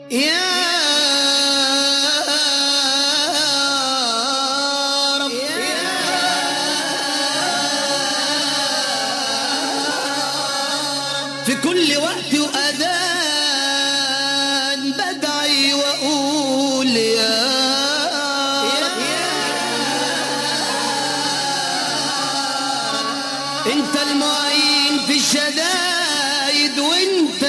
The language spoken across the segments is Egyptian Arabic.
يا رب في كل وقت وأذان بدعي وأقول يا رب انت المعين في الشدايد وانت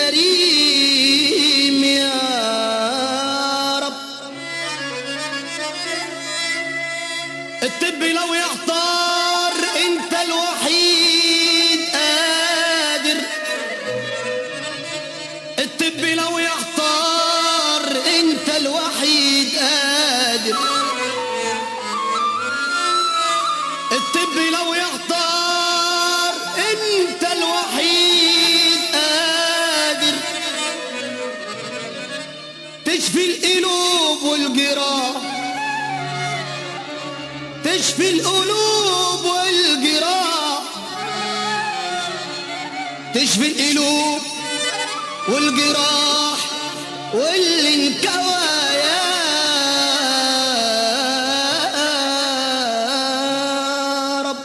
الكريم يا رب الطب لو يحتار انت الوحيد قادر الطب لو يحتار انت الوحيد قادر الطب لو يحتار انت الوحيد قادر تشفي القلوب والجراح تشفي القلوب والجراح تشفي القلوب والجراح واللي انكوى يا رب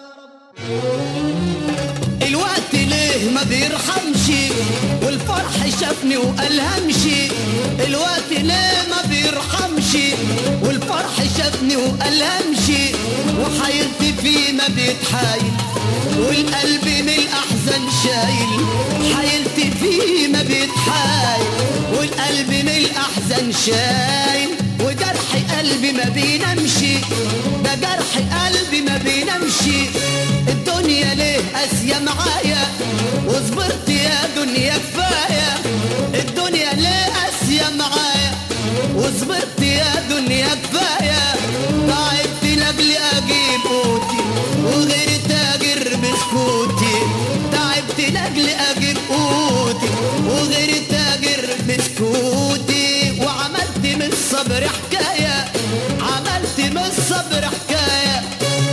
الوقت ليه ما بيرحمش والفرح شافني وألهمش الوقت ليه ما بيرحمش والفرح شافني وألهمش وحيرتي فيه ما بيتحايل والقلب من الأحزان شايل حيرتي فيه ما بيتحايل والقلب من الأحزان شايل وجرح قلبي ما بينامش ده جرح قلبي ما بينامش الدنيا ليه قاسية معايا وصبرت يا دنيا كفاية الدنيا ليه قاسية معايا وصبرت يا دنيا كفاية تعبت لاجل اجيب قوتي وغير تاجر بسكوتي تعبت لاجل اجيب قوتي وغير تاجر بسكوتي وعملت من الصبر حكاية عملت من الصبر حكاية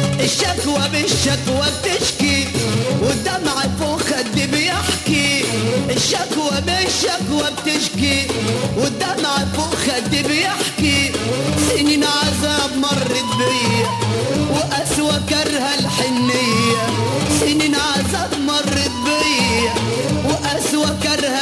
الشكوى بالشكوى بتشكي والدمع فوق خدي بيحكي الشكوى بالشكوى بتشكي والدمع فوق خدي بيحكي سنين عذاب مرت بيا وأسوى كرها الحنية سنين عذاب مرت بيا وأسوى كرها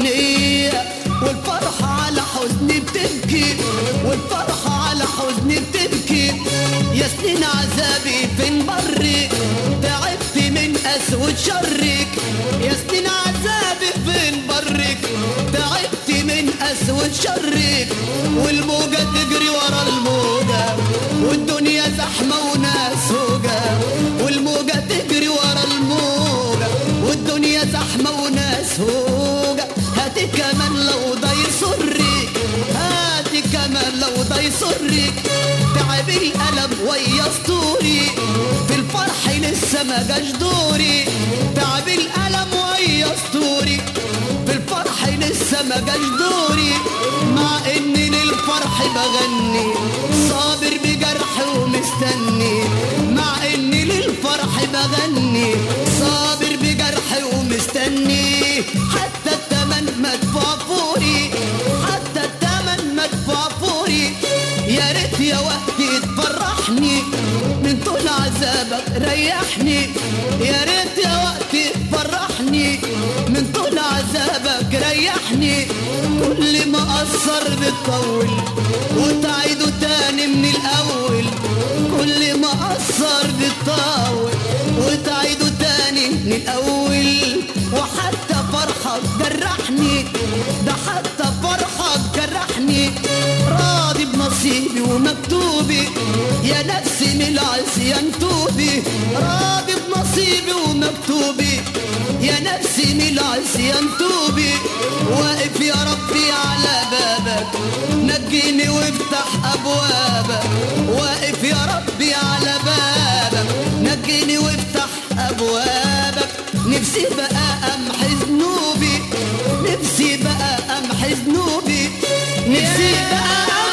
الحنية والفرحة على حزني بتبكي والفرحة على حزني بتبكي يا سنين عذابي فين برك تعبت من أسود شرك يا سنين عذابي فين برك تعبت من أسود شرك والموجة تجري ورا الموجة والدنيا زحمة وناس هوجة والموجة تجري ورا الموجة والدنيا زحمة وناس هوجة هاتي كمان لو ده يسرك هاتي كمان لو ده يسرك تعب القلم ويا اسطوري في الفرح لسه ما جاش دوري تعب القلم ويا اسطوري في الفرح لسه ما جاش دوري مع اني للفرح بغني صابر بجرح ومستني مع اني للفرح بغني صابر بجرح ومستني حتى التمن مدفوع فوري حتى التمن مدفوع فوري يا ريت يا وقتي تفرحني من طول عذابك ريحني يا ريت يا وقتي تفرحني من طول عذابك ريحني كل ما قصر بتطول وتعيده تاني من الاول كل ما قصر بتطول وتعيده تاني من الاول وحتى فرحك جرحني ده حتى فرحك جرحني راضي بنصيبي ومكتوبي يا نفسي من العصيان توبي راضي بنصيبي ومكتوبي يا نفسي من العصيان توبي واقف يا ربي على بابك نجيني وافتح ابوابك واقف يا ربي على بابك نجيني وافتح ابوابك نفسي بقى امحي ذنوبي نفسي بقى امحي ذنوبي نفسي بقى